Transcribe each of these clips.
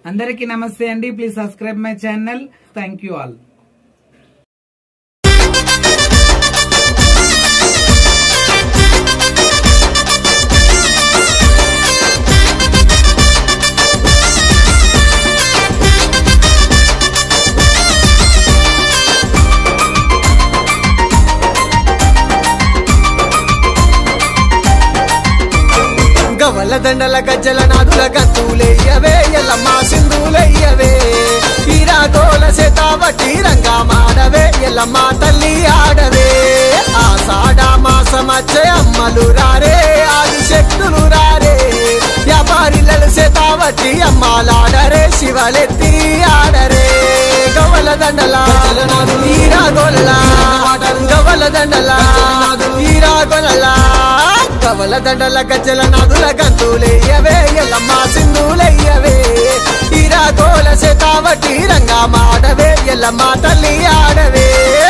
అందరికీ నమస్తే అండి please subscribe my channel thank you all గవల దండల గజ్జల నాదుల గంతులెయ్యవే ఎల్లమ్మ సింధులెయ్యవే ఈరా గోల సేతావటి రంగా మాడవే ఎల్లమ్మ తల్లి ఆడవే ఆషాఢ మాసమచ్చే అమ్మలు రారే ఆది శక్తులు రారే వ్యాపారిలలు సేతావటి అమ్మాలాడరే శివలెత్తి ఆడరే గవల దండల ఈరా గోల గవల దండల ఈరా గోల కవల దండల గజ్జల నదుల గంతులెయ్యవే ఎల్లమ్మ సింధులెయ్యవే ఈరా గోల సేతావటి రంగా మాడవే ఎల్లమ్మ తల్లి ఆడవే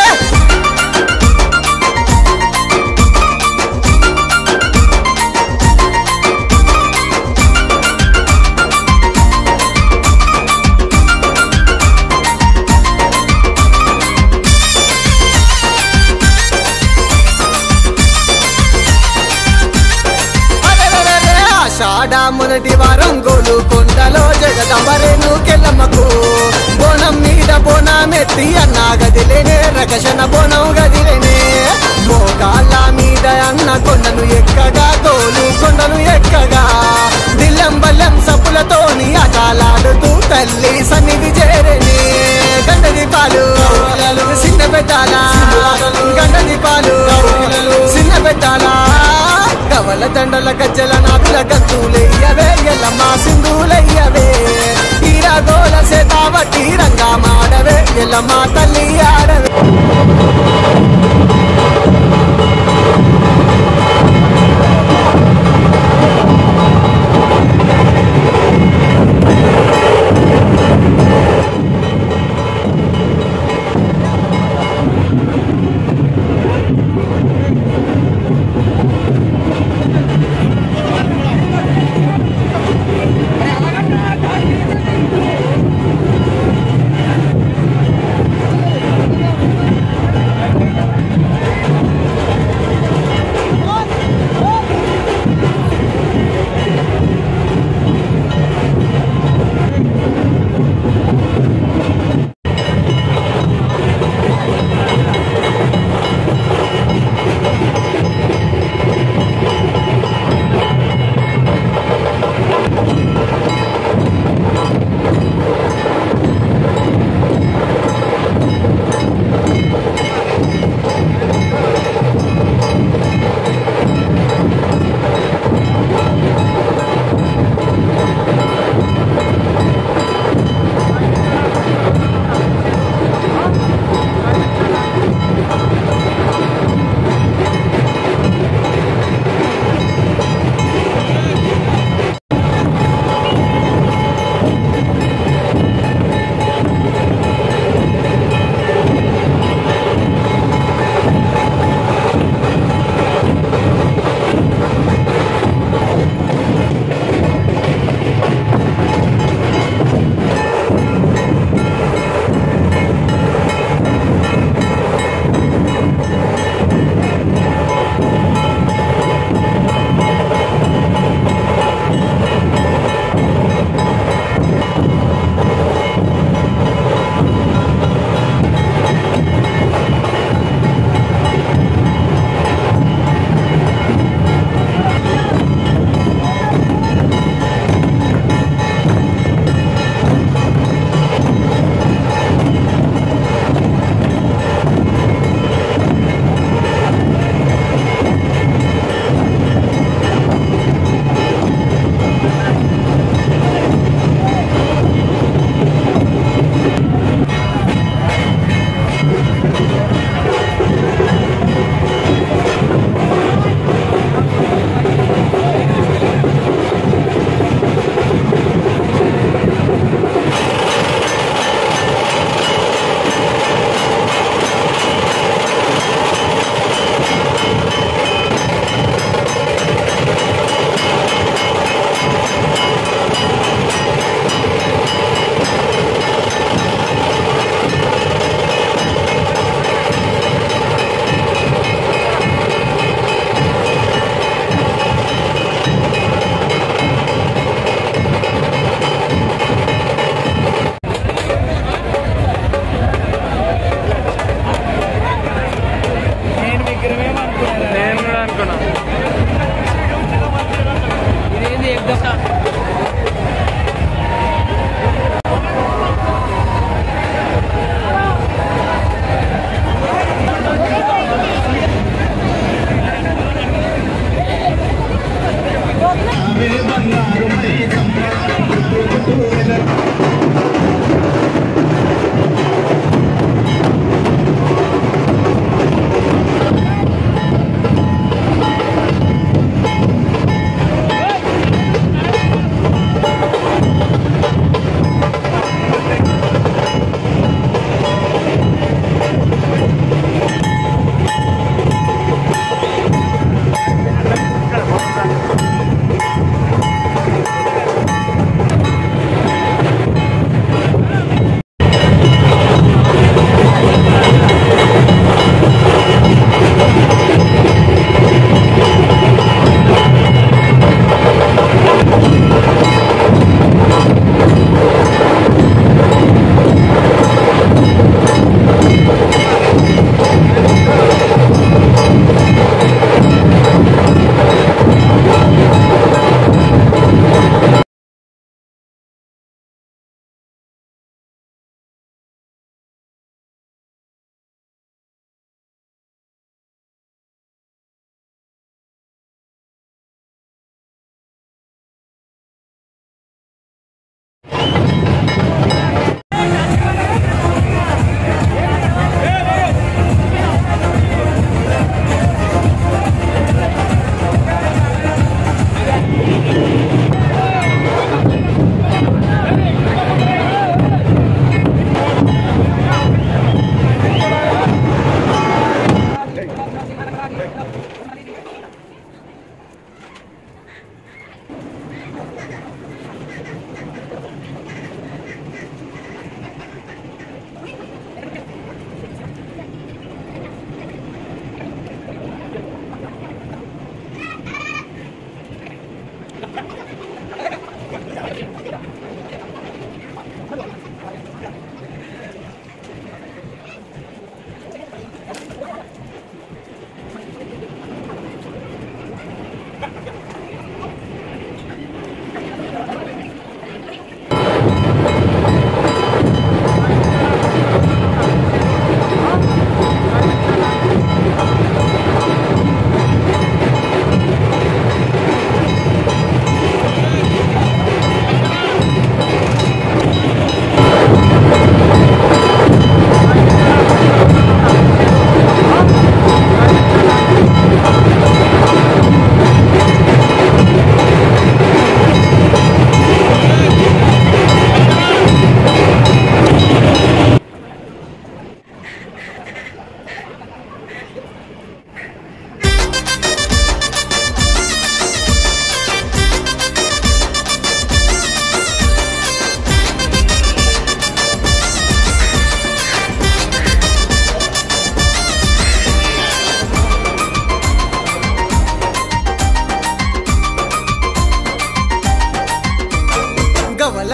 అరెరెరెరె, ఆషాఢ మొదటి వారం గోలు కొండలో జగదంబరేను కెల్లమ్మకు బోనం మీద బోనమెత్తి అన్నా గదిలేనే రకషణ బోనం గదిలేనే మోకాళ్ళ మీద అన్న కొండను ఎక్కగా తోలు కొండను ఎక్కగా దిల్లం బల్లం సప్పులతోని అటాలాడుతూ తల్లి సన్నిధి చేరని గండ దీపాలు చిన్న పెట్టాల గండ దీపాలు చిన్న పెట్టాల కవల దండల గజ్జల నాదుల గంతులెయ్యవే ఎల్లమ్మ సింధులెయ్యవే ఈరా గోల సేతావటి రంగా మాడవే ఎల్లమ్మ తల్లి ఆడవే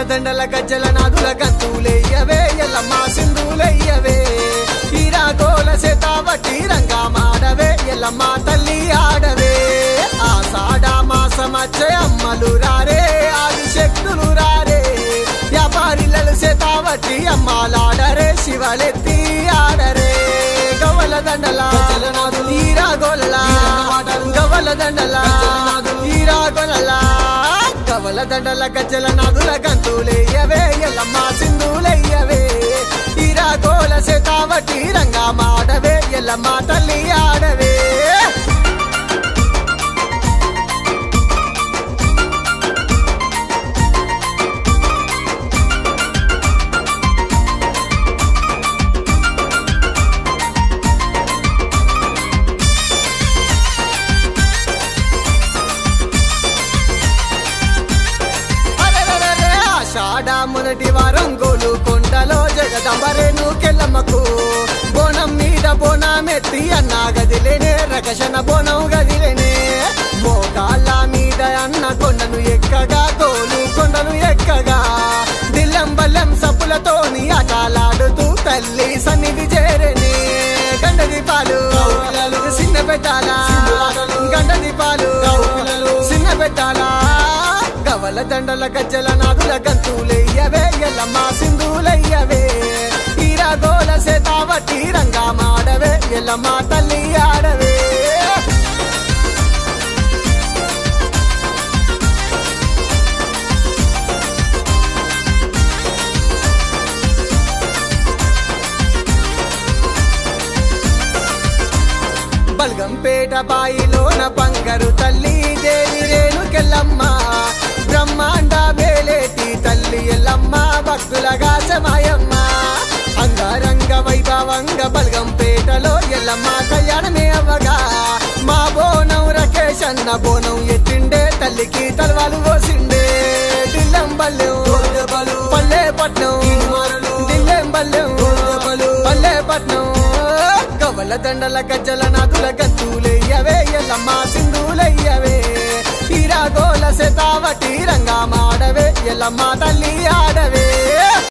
దండల గజ్జల నాదుల గంతులెయ్యవే ఎల్లమ్మ సింధులెయ్యవే ఈరాగోల శతావటి రంగా మాడవే ఎల్లమ్మ తల్లి ఆడవే ఆషాఢ మాసమచ్చే అమ్మలు రారే ఆదిశక్తులు రారే వ్యాపారిలలు శతావటి అమ్మాలాడరే శివలెత్తి ఆడరే గవల దండల ఈరాగోల గవల దండల ఈరాగోల గవల దండల గజ్జల నాదుల గంతులెయ్యవే ఎల్లమ్మ సింధులెయ్యవే ఈరాగోల శతావటి రంగా మాడవే ఎల్లమ్మ తల్లి ఆడవే అరెరెరెరె, ఆషాఢ మొదటి వారం గోలు కొండలో జగదంబరేను కెల్లమ్మకు బోనం మీద బోనమెత్తి అన్నా గదిలేనే రకషణ బోనం గదిలేనే మోకాళ్ళ మీద అన్న కొండను ఎక్కగా గోలు కొండను ఎక్కగా దిల్లం బల్లం సప్పులతోని ఆటలాడుతూ తల్లి సన్నిధి చేరని గండ దీపాలు చిన్న పెట్టాలా గండ దీపాలు చిన్న పెట్టాలా గవల దండల గజ్జల నాదుల గంతులెయ్యవే ఎల్లమ్మ సింధులెయ్యవే ఈరాగోల సేతావటి రంగా మాడవే ఎల్లమ్మ తల్లి ఆడవే బల్గంపేట బాయిలోన బంగారు తల్లి దేవి రేణుకెల్లమ్మ బ్రహ్మాండ వేలేటి తల్లి ఎల్లమ్మ భక్తులగా సమాయమ్మ అంగరంగ వైభవంగ బల్గంపేటలో ఎల్లమ్మ కళ్యాణమే అవ్వగా మా బోనం రకేష్ అన్న బోనం ఎత్తిండే తల్లికి తలవాలు పోసిండే దిల్లం బల్లెం పల్లె పట్నం దిల్లెం బల్లెం పల్లె పట్నం గవల దండల గజ్జల నాదుల గంతులెయ్యవే ఎల్లమ్మ సింధులెయ్యవే ఈరాగోల శతావటి రంగా మాడవే ఎల్లమ్మ తల్లి ఆడవే